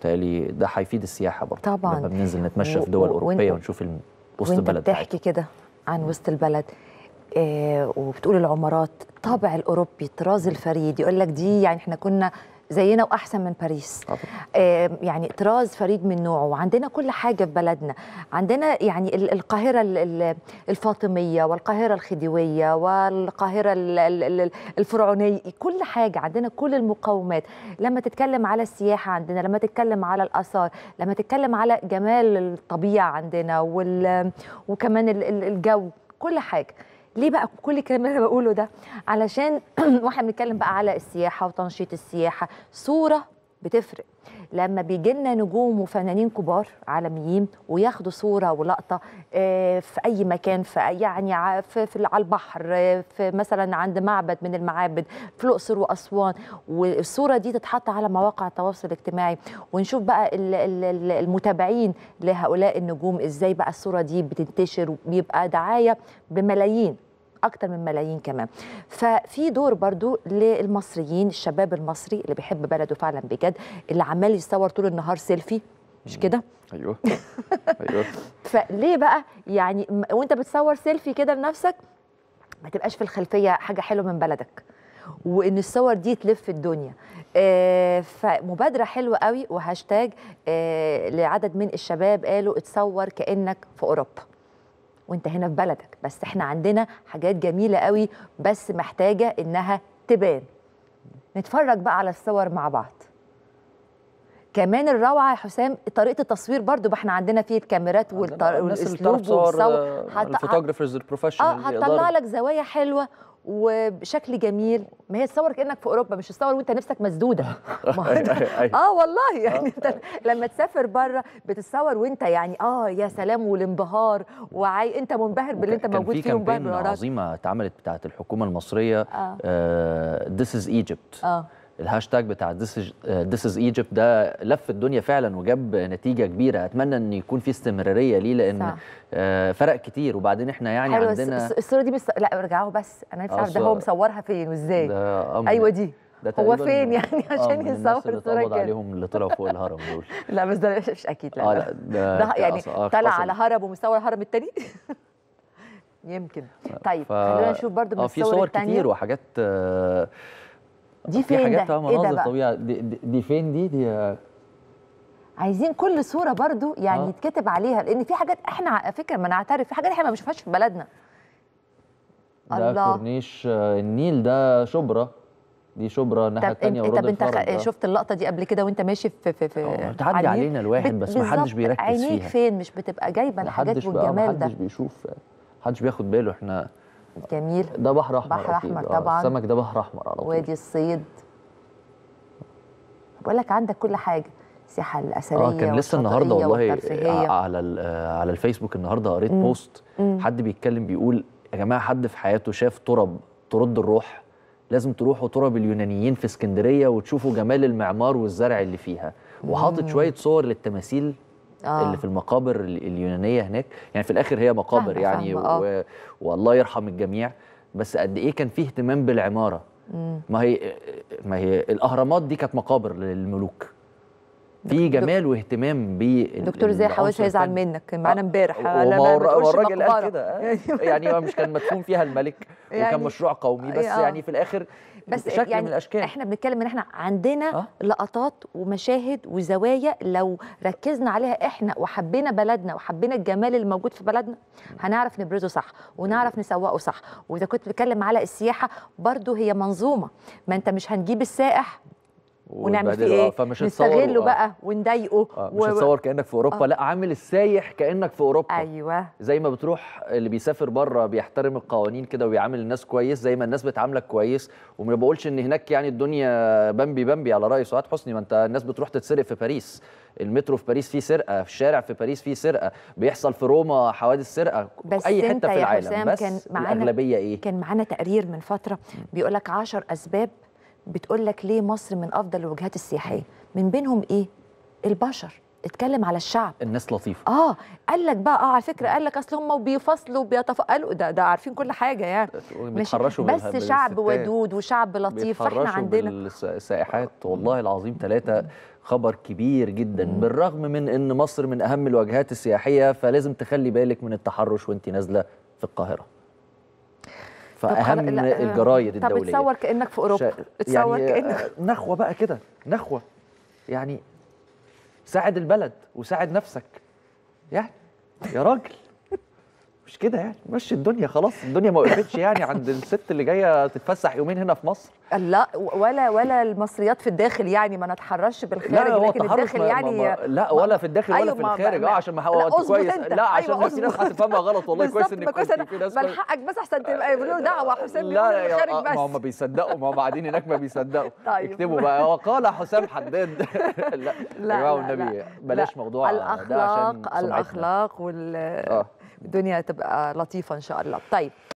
بالتالي ده هيفيد السياحه برضه طبعاً. لما بننزل نتمشى و- في دول و- اوروبيه وإنت- ونشوف الم- وسط وانت البلد بتحكي بتاعتهم كده عن وسط البلد آه وبتقول العمارات الطابع الاوروبي الطراز الفريد يقول لك دي يعني احنا كنا زينا واحسن من باريس طبعاً. آه يعني طراز فريد من نوعه وعندنا كل حاجه في بلدنا عندنا يعني ال- القاهره ال- ال- الفاطميه والقاهره الخديويه والقاهره ال- ال- ال- الفرعونيه كل حاجه عندنا كل المقومات لما تتكلم على السياحه عندنا لما تتكلم على الاثار لما تتكلم على جمال الطبيعه عندنا وال وكمان ال- ال- الجو كل حاجه ليه بقى كل الكلام اللي انا بقوله ده علشان واحنا بنتكلم بقى على السياحه وتنشيط السياحه صوره بتفرق لما بيجي لنا نجوم وفنانين كبار عالميين وياخدوا صوره ولقطه آه، في اي مكان في أي- يعني ع- في, في على البحر آه، في مثلا عند معبد من المعابد في الاقصر واسوان والصوره دي تتحط على مواقع التواصل الاجتماعي ونشوف بقى ال- ال- ال- المتابعين لهؤلاء النجوم ازاي بقى الصوره دي بتنتشر وبيبقى دعايه بملايين اكتر من ملايين كمان ففي دور برضو للمصريين الشباب المصري اللي بيحب بلده فعلا بجد اللي عمال يصور طول النهار سيلفي مش كده ايوه ايوه فليه بقى يعني م- وانت بتصور سيلفي كده لنفسك ما تبقاش في الخلفيه حاجه حلوه من بلدك وان الصور دي تلف الدنيا آه، فمبادره حلوه قوي وهاشتاج آه، لعدد من الشباب قالوا اتصور كانك في اوروبا وانت هنا في بلدك بس احنا عندنا حاجات جميله قوي بس محتاجه انها تبان نتفرج بقى على الصور مع بعض كمان الروعه يا حسام طريقه التصوير برضو ما احنا عندنا فيه الكاميرات والط- الناس اللي بتعرف والاسلوب تصور والصور هت- الفوتوغرافرز البروفيشنال اه هتطلع لك زوايا حلوه وبشكل جميل ما هي تصور كانك في اوروبا مش تصور وانت نفسك مسدوده ما هو ده- اه والله يعني انت لما تسافر بره بتصور وانت يعني اه يا سلام والانبهار وعاي انت منبهر باللي انت موجود كان فيه في ومنبهر كامبين وراك عظيمه اتعملت بتاعت الحكومه المصريه اه ذيس از ايجيبت اه الهاشتاج بتاع ذيس از ايجيبت ده لف الدنيا فعلا وجاب نتيجه كبيره اتمنى ان يكون في استمراريه ليه لان صح. آه، فرق كتير وبعدين احنا يعني حلوه الص- عندنا الص- الصوره دي بس لا ارجعوا بس انا نفسي آه، اعرف ده هو الصورة- مصورها فين وازاي ده أمر ايوه دي ده هو تقريباً- فين يعني آه، عشان من الناس يصور اللي صوره اتقبض كده عليهم اللي طلعوا فوق الهرم دول لا بس ده مش اكيد لا اه لا. لا ده ده يعني أص- آه، طلع حصل. على هرم ومصور هرم التاني يمكن طيب ف- خلينا نشوف برضو من اه في الصور صور التانية كتير وحاجات آه، دي في فين حاجات ده آه، ايه ده مناظر بقى طبيعه دي, دي, دي فين دي دي آه، عايزين كل صوره برضو يعني آه. يتكتب عليها لان في حاجات احنا على فكره ما نعترف في حاجات احنا ما بنشوفهاش في بلدنا ده الله. كورنيش آه، النيل ده شبرا دي شبرا الناحيه طب الثانيه انت ورود طب انت الفرج خ- آه. شفت اللقطه دي قبل كده وانت ماشي في في في آه، بتعدي على النيل؟ علينا الواحد بت- بس ما حدش بالظبط. بيركز عينيك فيها. فين مش بتبقى جايبه الحاجات محدش بقى والجمال محدش ده بيشوف محدش بياخد باله احنا جميل ده بحر احمر بحر أكيد. أحمر آه، طبعاً. السمك ده بحر احمر على طول وادي الصيد بقول لك عندك كل حاجه السياحه الاثريه اه كان لسه والشاطئية النهارده والله والترفيهية. ع- على ال- آه، على الفيسبوك النهارده قريت مم. بوست مم. حد بيتكلم بيقول يا جماعه حد في حياته شاف ترب ترد الروح لازم تروحوا ترب اليونانيين في اسكندريه وتشوفوا جمال المعمار والزرع اللي فيها وحاطط شويه صور للتماثيل آه. اللي في المقابر ال- اليونانيه هناك يعني في الاخر هي مقابر فاهمة- يعني فاهمة، آه. و... والله يرحم الجميع بس قد ايه كان فيه اهتمام بالعماره مم. ما هي ما هي الاهرامات دي كانت مقابر للملوك في جمال واهتمام بال دكتور زي حواش العنصر هيزعل الفني. منك كان معانا امبارح وما أنا هو ما الر- هو بتقولش الراجل قال مقبرة. كده آه. يعني هو مش كان مدفون فيها الملك وكان يعني- مشروع قومي بس آه. يعني في الاخر بس شكل يعني من الاشكال احنا بنتكلم ان احنا عندنا آه. لقطات ومشاهد وزوايا لو ركزنا عليها احنا وحبينا بلدنا وحبينا الجمال اللي موجود في بلدنا هنعرف نبرزه صح ونعرف نسوقه صح واذا كنت بتكلم على السياحه برضو هي منظومه ما انت مش هنجيب السائح ونعمل فيه وتبهدله، آه، ايه فمش نستغله هتصوره، آه. بقى ونضايقه آه، مش هتصور كانك في اوروبا آه. لا عامل السايح كانك في اوروبا ايوه زي ما بتروح اللي بيسافر بره بيحترم القوانين كده وبيعامل الناس كويس زي ما الناس بتعاملك كويس وما بقولش ان هناك يعني الدنيا بامبي بامبي على راي سعاد حسني ما انت الناس بتروح تتسرق في باريس المترو في باريس فيه سرقه في الشارع في باريس فيه سرقه بيحصل في روما حوادث سرقه بس اي انت حته في يا العالم حسام بس كان معانا- الاغلبيه ايه كان معانا تقرير من فتره بيقول لك 10 اسباب بتقول لك ليه مصر من افضل الوجهات السياحيه من بينهم ايه البشر اتكلم على الشعب الناس لطيفه اه قال لك بقى اه على فكره قال لك اصل هم بيفصلوا وبيتفقلوا ده ده عارفين كل حاجه يعني ماشي بيتحرشوا بس بالها- شعب بالستات. ودود وشعب لطيف فاحنا بيتحرشوا عندنا بالسائحات والله العظيم ثلاثة خبر كبير جدا بالرغم من ان مصر من اهم الواجهات السياحيه فلازم تخلي بالك من التحرش وانت نازله في القاهره طب خل- فاهم لا، الجرايد طب الدوليه اتصور كانك في اوروبا شا- اتصور يعني كانك آه، نخوه بقى كده نخوه يعني ساعد البلد وساعد نفسك يعني يا راجل مش كده يعني مشي الدنيا خلاص الدنيا ما وقفتش يعني عند الست اللي جايه تتفسح يومين هنا في مصر لا ولا ولا المصريات في الداخل يعني ما نتحرش بالخارج لا هو لكن التحرش الداخل ما يعني ما لا ولا في الداخل ولا أيوة في ما- الخارج ما- اه عشان ما لا، هو انت اظبط كويس انت. لا عشان أيوة، في ناس اظبط. هتفهمها غلط والله كويس بالظبط، انك ما كويس كنت أنا في ناس كويس- بلحقك بس احسن تبقى يقولوا دعوه حسام لا بيقول يا الخارج آه، ما هم بس بيصدقوا ما هم قاعدين هناك ما بيصدقوا طيب. اكتبوا بقى وقال حسام حداد لا لا، يا جماعه لا، والنبي لا. بلاش لا. موضوع ده عشان الاخلاق سمعتنا. الاخلاق آه. والدنيا تبقى لطيفه ان شاء الله طيب